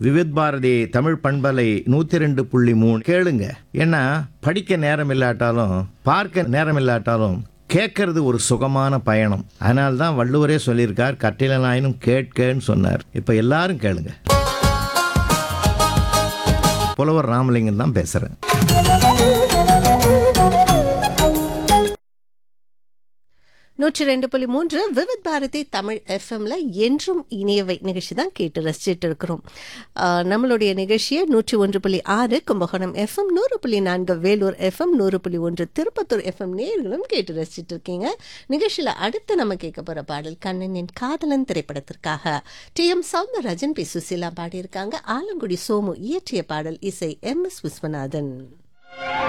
விவித் பாரதி தமிழ் பண்பலை நூற்றி ரெண்டு புள்ளி மூணு கேளுங்க ஏன்னா படிக்க நேரம் இல்லாட்டாலும் பார்க்க நேரம் இல்லாட்டாலும் கேட்கறது ஒரு சுகமான பயணம் அதனால தான் வள்ளுவரே சொல்லியிருக்கார் கட்டிலனாயினும் கேட்கன்னு சொன்னார் இப்போ எல்லாரும் கேளுங்க புலவர் ராமலிங்கம் தான் பேசுகிறேன் நூற்றி ரெண்டு புள்ளி மூன்று விவித் பாரதி தமிழ் எஃப்எம்ல என்றும் இனியவை நிகழ்ச்சி தான் கேட்டு ரசிச்சுட்டு இருக்கிறோம் ஆஹ் நம்மளுடைய நிகழ்ச்சியை நூற்றி ஒன்று புள்ளி ஆறு கும்பகோணம் எஃப்எம் நூறு புள்ளி நான்கு வேலூர் எஃப்எம் நூறு புள்ளி ஒன்று திருப்பத்தூர் எஃப்எம் நேர்களும் கேட்டு ரசிச்சுட்டு இருக்கீங்க நிகழ்ச்சியில அடுத்து நம்ம கேட்க போற பாடல் கண்ணனின் காதலன் திரைப்படத்திற்காக T M Soundararajan P Susheela பாடியிருக்காங்க ஆலங்குடி சோமு இயற்றிய பாடல் இசை எம் எஸ் விஸ்வநாதன்